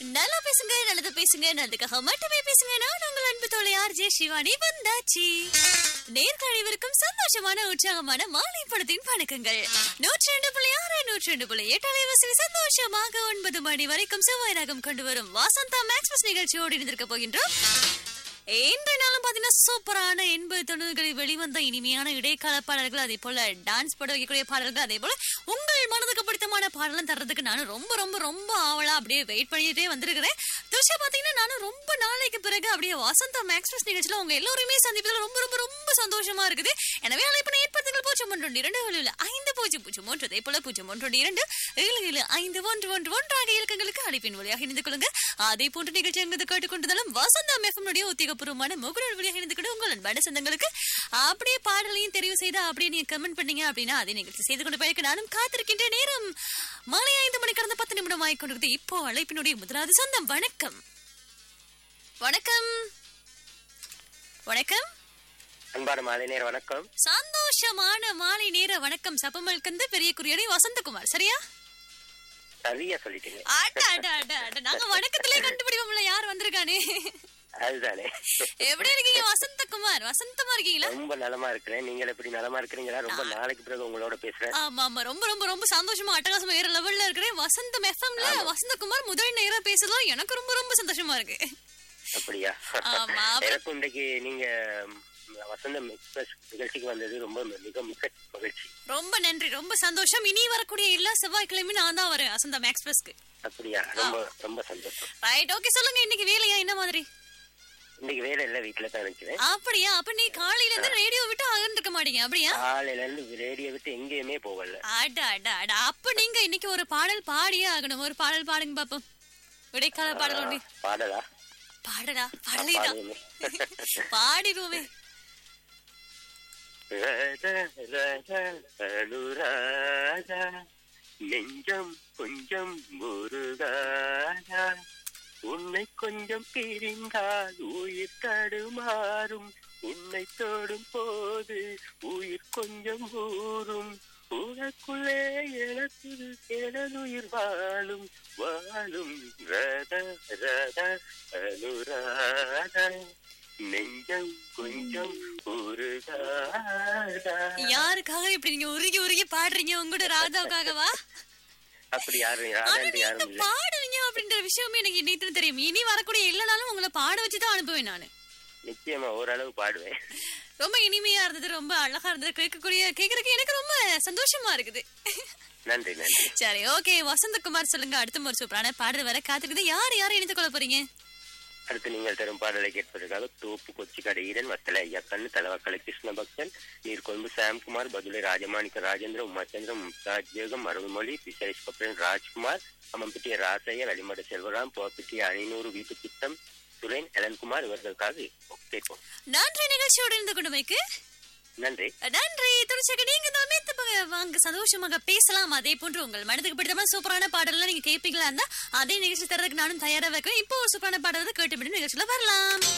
நல்லா பேசுங்க நல்லது பேசுங்க நல்லதுக்காக மட்டுமே பேசுங்க நான் உங்கள் அன்பு தோழி ஆர்ஜே சிவானி வந்தாச்சு நேர்கள் அனைவருக்கும் சந்தோஷமான உற்சாகமான மாலை படத்தின் வணக்கங்கள் நூற்றி ரெண்டு புள்ளி ஆறு நூற்றி ரெண்டு புள்ளி எட்டு அலைவரிசையில் சந்தோஷமாக ஒன்பது மணி வரைக்கும் செவ்வாய் ராகம் கொண்டு வரும் வாசந்தா மேக்ஸ்பிரஸ் நிகழ்ச்சியோடு இணைந்திருக்க போகின்றோம் இன்றைய நாளும் பாத்தீங்கன்னா சூப்பரான எண்பது தொண்ணூறுகளில் வெளிவந்த இனிமையான இடைக்கால பாடல்கள் அதே போல டான்ஸ் பட வைக்கக்கூடிய பாடல்கள் அதே போல உங்கள் மனதுக்கு பிடித்தமான பாடலும் தர்றதுக்கு நானும் ரொம்ப ரொம்ப ரொம்ப ஆவலா அப்படியே வெயிட் பண்ணிட்டே வந்திருக்கிறேன் துஷா பாத்தீங்கன்னா நானும் ரொம்ப நாளைக்கு பிறகு அப்படியே வசந்தா மேக்ஸ்பிரஸ் நிகழ்ச்சியில உங்க எல்லாருமே சந்திப்பதில் ரொம்ப ரொம்ப ரொம்ப சந்தோஷமா இருக்குது எனவே அழைப்பின ஏற்படுத்துங்கள் பூஜ்ஜியம் ஒன்று இரண்டு ஏழு ஐந்து பூஜ்ஜியம் பூஜ்ஜியம் ஒன்று அதே போல பூஜ்ஜியம் ஒன்று இரண்டு ஏழு ஏழு ஐந்து ஒன்று ஒன்று ஒன்றாக இலக்கங்களுக்கு அழைப்பின் வழியாக இணைந்து கொள்ளுங்க அதே போன்ற நிகழ்ச்சி எங்கு கேட்டுக்கொண்டதாலும் வசந்தா மேஃபனுடைய உத்தியோகபூர்வமான முகநூல் வழியாக இணைந்து கொண்டு உங்கள் அன்பான சொந்தங்களுக்கு அப்படியே பாடலையும் தெரிவு செய்து அப்படியே நீங்க கமெண்ட் பண்ணீங்க அப்படின்னா அதே நிகழ்ச்சி செய்து கொண்டு போயிருக்க நானும் காத்திருக்கின்ற நேரம் மாலை ஐந்து மணி கடந்த பத்து நிமிடம் ஆகிக் கொண்டிருக்கிறது இப்போ அழைப்பினுடைய முதலாவது சொந்தம் வணக்கம் வணக்கம் வணக்கம் அன்பான மாலை நேர வணக்கம் சந்தோஷமான மாலை நேர வணக்கம் சப்பமல் கந்து பெரிய குறியடை வசந்தகுமார் சரியா சரியா சொல்லிட்டீங்க அட அட அட அட நாங்க வணக்கத்திலே கண்டுபிடிப்போம்ல யார் வந்திருக்கானே அதுதானே எப்படி இருக்கீங்க வசந்தகுமார் வசந்தமா இருக்கீங்களா ரொம்ப நலமா இருக்கிறேன் நீங்கள் எப்படி நலமா இருக்கிறீங்களா ரொம்ப நாளைக்கு பிறகு உங்களோட பேசுறேன் ஆமா ஆமா ரொம்ப ரொம்ப ரொம்ப சந்தோஷமா அட்டகாசமா வேற லெவல்ல இருக்கிறேன் வசந்தம் எஃப்எம்ல வசந்தகுமார் முதல் நேரம் பேசுறதும் எனக்கு ரொம்ப ரொம்ப சந்தோஷமா இருக்கு அப்படியா ஆமா, அப்ப- எனக்கு இன்றைக்கு நீங்க ம், வசந்தம் எக்ஸ்பிரஸ் நிகழ்ச்சிக்கு வந்தது ரொம்ப மிக மிக மகிழ்ச்சி ரொம்ப நன்றி ரொம்ப சந்தோஷம் இனி வரக்கூடிய எல்லா செவ்வாய்க்கிழமையும் நான் தான் வரேன் வசந்தம் எக்ஸ்பிரஸ்க்கு அப்படியா ரொம்ப ரொம்ப சந்தோஷம் ரைட் ஓகே சொல்லுங்க இன்னைக்கு வேலையா என்ன மாதிரி இன்னைக்கு வேலை இல்ல வீட்டுல தான் இருக்கிறேன் அப்படியா அப்ப நீ காலையில இருந்து ரேடியோ விட்டு அகன்றிருக்க மாட்டீங்க அப்படியா காலையில இருந்து ரேடியோ விட்டு எங்கேயுமே போகல அட அட அட அப்ப நீங்க இன்னைக்கு ஒரு பாடல் பாடியே ஆகணும் ஒரு பாடல் பாடுங்க பாப்போம் விடைக்கால பாடல் ஒண்ணு பாடலா பாடடா பாடலேடா பாடுவேனே. பாடிடுவோமே ரத ரத அனுராதா நெஞ்சம் கொஞ்சம் முருகாதா உன்னை கொஞ்சம் பிரிந்தால் உயிர் தடுமாறும் உன்னை தொடும் போது உயிர் கொஞ்சம் ஊறும் உனக்குள்ளே எனக்கு எனதுயிர் வாழும் வாழும் ரத ரத அனுராதா நெஞ்சம் கொஞ்சம் உருகாதா யாருக்காக இப்படி நீங்க உருகி உருகி பாடுறீங்க உங்களோட ராதாவுக்காகவா அப்படி யாரும் ஆனா யாரும் நீங்க யாரும் இல்ல பாடுவீங்க அப்படின்ற விஷயமே எனக்கு இன்னைக்கு தெரியும் இனி வரக்கூடிய எல்லா நாளும் உங்களை பாட வச்சு தான் அனுப்புவேன் நானு நிச்சயமா ஓரளவு பாடுவேன் ரொம்ப இனிமையா இருந்தது ரொம்ப அழகா இருந்தது கேட்கக்கூடிய கேக்குறதுக்கு எனக்கு ரொம்ப சந்தோஷமா இருக்குது நன்றி நன்றி சரி ஓகே வசந்தகுமார் சொல்லுங்க அடுத்த ஒரு சூப்பரான பாடல் வர காத்துக்குது யார் யாரை இணைத்துக் கொள்ள போறீங்க அடுத்து நீங்கள் தரும் பாடலை கேட்பதற்காக தோப்பு கொச்சிக்கடை ஈரன் வத்தல ஐயக்கண்ணு தலவக்கலை கிருஷ்ண பக்தன் நீர்கொழும்பு சாம்குமார் பதுளை ராஜமாணிக்க ராஜேந்திர உமாச்சந்திரம் மும்தாஜ் பேகம் அருள்மொழி பிசேஷ் கப்ரன் ராஜ்குமார் அம்மம்பிட்டிய ராசைய வெளிமட செல்வராம் போப்பிட்டிய ஐநூறு வீட்டு திட்டம் சுரேன் எலன்குமார் இவர்களுக்காக கேட்போம் நன்றி நிகழ்ச்சியோடு இருந்து கொண்டு வைக்கு நன்றி நன்றி துணிச்சக நீங்க இந்த அமைத்து ப- வாங்க சந்தோஷமாக பேசலாம் அதே போன்று உங்கள் மனதுக்கு பிடித்தமான சூப்பரான பாடல்லாம் நீங்க கேட்பீங்களா இருந்தா அதே நிகழ்ச்சி தரதுக்கு நானும் தயாரா வைக்கிறேன் இப்போ ஒரு சூப்பரான பாடல் கேட்டு நிகழ்ச்சியில வரலாம்